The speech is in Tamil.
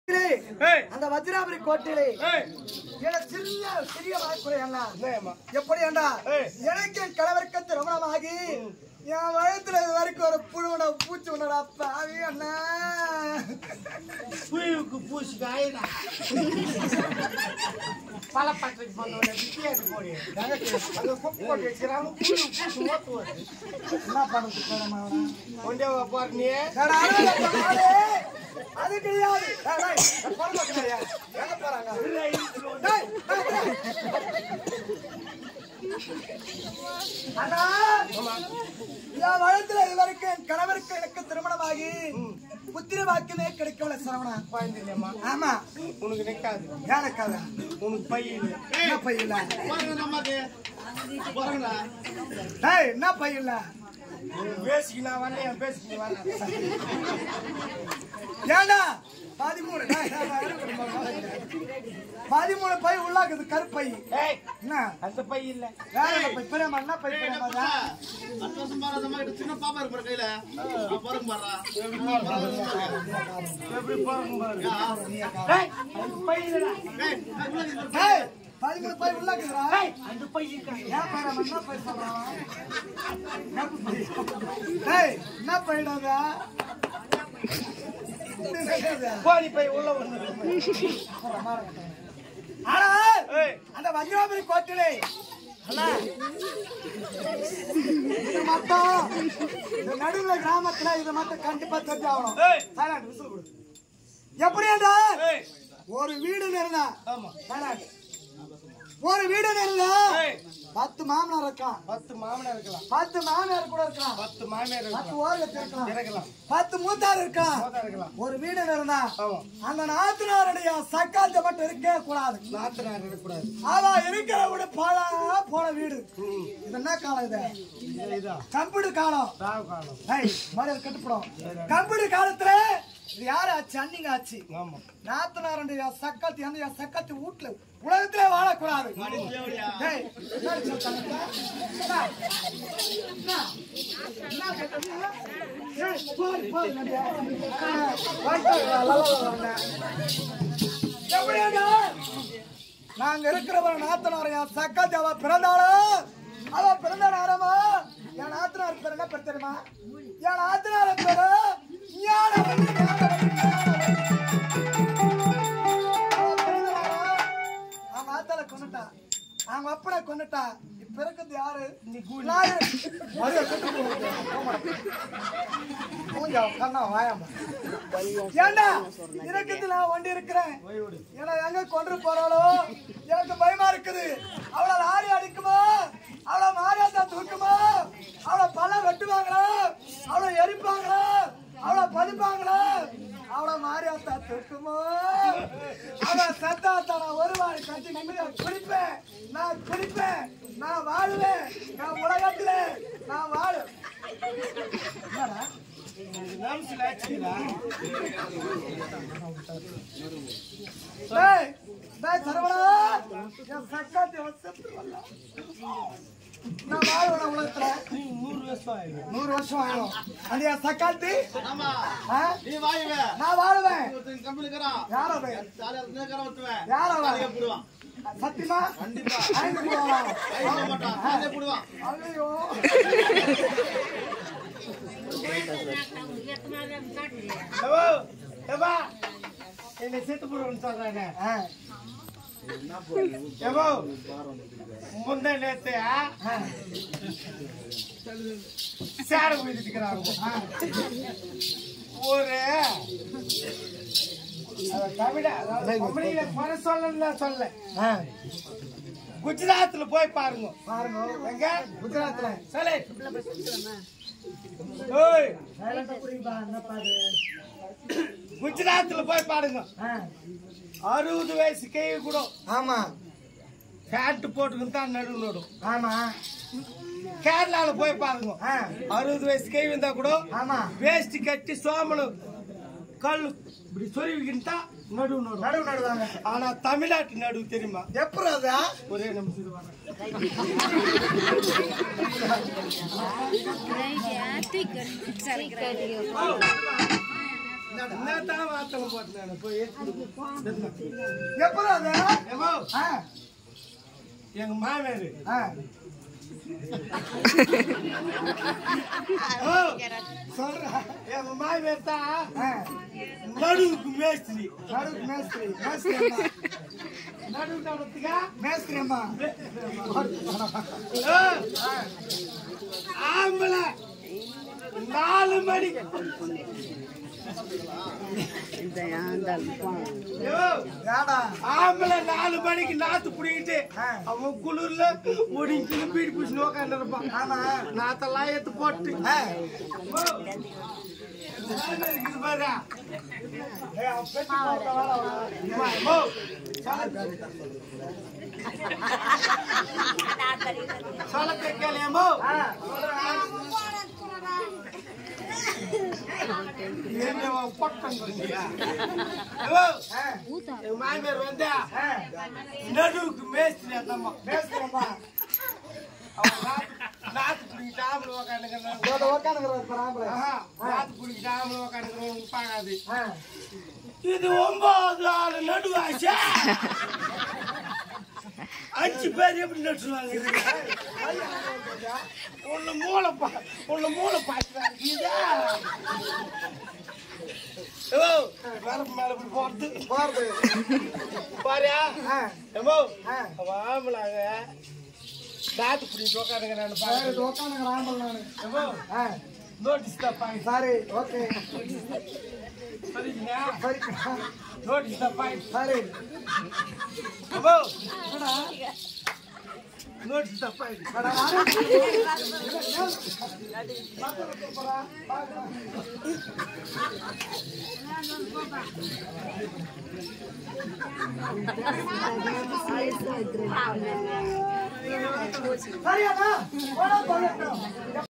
ஏய், அந்த வஜ்ராபுரி கோட்டையிலே ஏய், என சிறிய சிறிய வாய்ப்புரை அண்ணா என்னய்யம்மா? எப்படி அண்ணா ஏய். எனக்கு என் கணவருக்கு திருமணமாகி என் வயத்துல இது வரைக்கும் ஒரு புழு உணவு பூச்சி உணவு பாவி அண்ணா புழுவுக்கு பூசி காயிடா பழப்பட்டைக்கு பண்ண பிரியாணி போடு அங்க குப்பை போட்டு வச்சுக்கிறாங்க புழு பூசி மோத்து வருது என்ன பண்ணுறது போறமா கொண்டே வா பாரு நீ அது கிடையாது டேய், டேய், நான் போட மாட்டேன்யா. எங்க போறாங்க டேய், டேய், டேய். அண்ணா என் வயத்துல இது வரைக்கும் என் கணவருக்கு எனக்கு திருமணமாகி புத்திர வாக்கியமே கிடைக்கவில்லை சரவணா குழந்தைலம்மா ஆமா உனக்கு நிக்காது ஏனக்காத உனக்கு பை இல்லை என்ன பையில பாருங்க நம்மக்கு பாருங்களா டேய் என்ன பையில பேசிக்கு நான் வரல என் பேசிக்கு வரல ஏண்டா பதிமூணு டேய், டேய், டேய், இருக்கட்டும், பதிமூணு பை உள்ளாக்குது கருப்பை ஏய் என்ன அந்த பை இல்ல வேற என்ன பை பெரியம்மா என்ன பை பெரியம்மா அடுத்த வருஷம் பாரு, அந்த மாதிரி சின்ன பாப்பா இருக்கு பாரு கையில. ஆ, பாருங்க பாருடா. எப்படி போறோம் பாரு ஏய் அந்த பை இல்லடா ஏய், அது உள்ள இருக்கு. டேய் பதிமூணு பை உள்ளாக்குதுடா ஏய் அந்த பை இருக்கா ஏன் பெரியம்மா என்ன பை சொல்றான் என்ன பை? டேய் என்ன பைடாதா போடி பை உள்ள ஒண்ணு ஆனா ஏய், அந்த வஜ்ராபுரி கோட்டிலே அண்ணா இது மட்டும் இந்த நடுவுல கிராமத்துல இது மட்டும் கண்டிப்பா தெரிஞ்சாகணும் ஏய். சைலண்ட் விசில் கொடு எப்படி என்றால் ஏய், ஒரு வீடு இருந்தா ஆமா சைலண்ட் ஒரு வீடு இருந்தா ஏய், பத்து மாமனார் இருக்கான் பத்து மாமனார் இருக்கலாம் பத்து மாமியார் கூட இருக்கான் பத்து மாமியார் பத்து இருக்கலாம் ஓரகத்து இருக்கலாம் இருக்கலாம் பத்து மூத்தார் இருக்கான் போதா இருக்கலாம் ஒரு வீடு இருந்தா ஆமா அந்த நாத்தினாருடைய சக்காந்த மட்டும் இருக்கவே கூடாது நாத்தனார் இருக்கக்கூடாது அவ இருக்கிற வீடு போல போல வீடு இது என்ன காலம் இது இது இதான் கம்ப்யூட்டர் காலம் ராவு காலம் ஏய், மரியாதை கட்டுப்படும் கம்ப்யூட்டர் காலத்துல இது யாரு ஆச்சு அன்னிங்க ஆச்சு ஆமா நாத்தனாருடைய சக்கத்தி அந்த சக்கத்தி வீட்டுல உலகத்திலே வாழக்கூடாது ஏய், என்ன சொல்றாங்க? என்ன? என்ன? என்ன கேட்டீங்க? ஏய், போடு, போடு, நடிகா. ஆ, வந்துட்டாங்க, லலல வந்தேன். எப்படியாடா? நாங்க இருக்கிறவர நாத்தனார் என் சக்கத்தி அவ பிறந்தாலும் அவ பிறந்த நேரமா என் நாத்தனார் பேர் என்ன பேர் தெரியுமா என் நாத்தனார் பேரு ஞானவல்லி, ஞானவல்லி, ஞானவல்லி. அவ பிறந்த நேரம் அவங்க ஆத்தால கொண்டுட்டா அவங்க அப்பனை கொண்டுட்டா இப்ப இருக்கிறது யாரு நாயர். மரியாதை கட்டு போகுது. மூஞ்சா, கண்ணா, வாயாம்மா. ஏண்டா இருக்குது நான் வண்டி இருக்கிறேன் ஏன்னா எங்க கொண்டு போறாளோ எனக்கு பயமா இருக்குது அவளை லாரி அடிக்குமா அவளை மாரியாத்தா தூக்குமா அவளை பழம் வெட்டுவாங்களா அவளை எரிப்பாங்களா அவளை பதிப்பாங்களா அவளை மாரியாத்தா தூக்குமா அவளை சத்தாத்தா நான் ஒரு வாழை கட்டி நிம்மதியா குடிப்பேன் நான் குடிப்பேன் நான் வாழுவேன் நான் உலகத்துல நான் வாழு என்னடா நாமசில் ஆச்சுங்களா டேய், டேய் சரவணா, என் சக்காத்தி அவன் செத்து வரல. நான் வாழ்வேனா உலகத்துல? நூறு வருஷம் ஆயிடும் நூறு வருஷம் ஆகும். அது என் சக்காத்தி, ஆமா. ஆ? நீ வாயுவே. நான் வாழ்வேன். ஒருத்தன் கம்பெனி இருக்கிறான். யார் அவன்? ஜாலியா இருந்து கரை ஊத்துவேன். யார் அவன்? தலையை போடுவான். சத்தியமா? கண்டிப்பா. ஐந்து போடுவானா? கை போட மாட்டான். தலையை போடுவான். ஐயோ. ஏவோ, ஏவா, என்னை செத்து போடுவேன்னு சொல்றாங்க ஆ, ஏவோ, முந்தா நேத்து ஆ, சேர போயிட்டுக்கிறாங்க ஒரு அஹ், தமிழ அதாவது தமிழில குறை சொல்லணும்னு நான் சொல்ல ஆ. குஜராத்ல போய் பாருங்க பாருங்க எங்க குஜராத்ல சொல்லு ஓய் சைலண்டா புரியுதா என்னப்பா இது? குஜராத்ல போய் பாருங்க ஆ, அறுபது வயசு கை கூட ஆமா பேண்ட் போட்டுக்கிட்டு தான் நடு நடும் ஆமா கேரளால போய் பாருங்க ஆ, அறுபது வயசு கை வந்தா கூட ஆமா வேஷ்டி கட்டி சோமனு கல் இப்படி சொருவிக்கிட்டு தான் நடு நடும் நடுவு நடுவாங்க ஆனா தமிழ்நாட்டு நடுவு தெரியுமா எப்படி அதா ஒரே நிமிஷம் இது வரேன். என்னத்தான் வார்த்தை போட்டு நான் போய் எப்பதான் அது ஏம்மா, ஆ, எங்க மாமியாரு ஆ. ஓ, சொல்றேன் எங்க மாமியார் தான் ஆ, நடுவுக்கு மேஸ்திரி நடுவுக்கு மேஸ்திரி மேஸ்திரி அம்மா நடுவு நடத்துக்கா மேஸ்திரி அம்மா ஆம்பளை நாலு மணி ஐயோ, ஏடா ஆம்பளை நாலு மணிக்கு நாத்து புடிக்கிட்டு ஆ. அவன் குளிர்ல முடிஞ்சு பீடி பிடிச்சு உட்காந்து இருப்பான் ஆமா நாத்தெல்லாம் எடுத்து போட்டு ஆ, ஓ, என்ன இருக்குது பாரு ஏய், அவன் பெட்டி போட்ட வேலை அவன். அம்மா, அம்மா, சொல்ல கேளியம்மோ ஆ, சொல்றேன். என்ன பொட்டம் கொடுத்தியா ஐயோ, ஆ, என் மாமியார் வந்தா ஆ, நடுவுக்கு மேஸ்திரி அந்தம்மா மேஸ்திரி அம்மா அவன் நாத்து- நாத்து பிடிக்கிட்டு ஆம்பளை உக்காந்துக்கிறான் இதோ உக்காந்துக்கிறார் பாரு ஆம்பளை. நாத்து பிடிக்கிட்டு ஆம்பளை உக்காந்துக்கிறவங்க பார்க்காது ஆ, இது ஒன்பது ஆளு நடுவாச்சா அஞ்சு பேர் எப்படி நட்டுருவாங்க உன்னை மூளை பா உன்னை மூளை பாய்ச்சுறாங்க ஓ வரப்பு மேல இப்படி போறது போறது. பாரியா ஆ, எம்மோ ஆ. அவன் ஆம்பளாங்க நாத்து பிடிக்கிட்டு உட்காந்துங்க நான் சரி, பாருங்க இது உக்காந்துக்கிறேன் ஆம்பளை நானு. எம்மோ ஆ, நோட்டீஸ் தான் பாயிண்ட் சரி ஓகே சரிங்களா சரி நோட்டீஸ் தான் பாயிண்ட் சரி எம்மோ என்னடா? நோட்டீஸ் தான் பாயிண்ட் அட, நானே பக்கத்துல போறா, பாக்கலாம். சரியாண்ணா? போடா, போடட்டும்.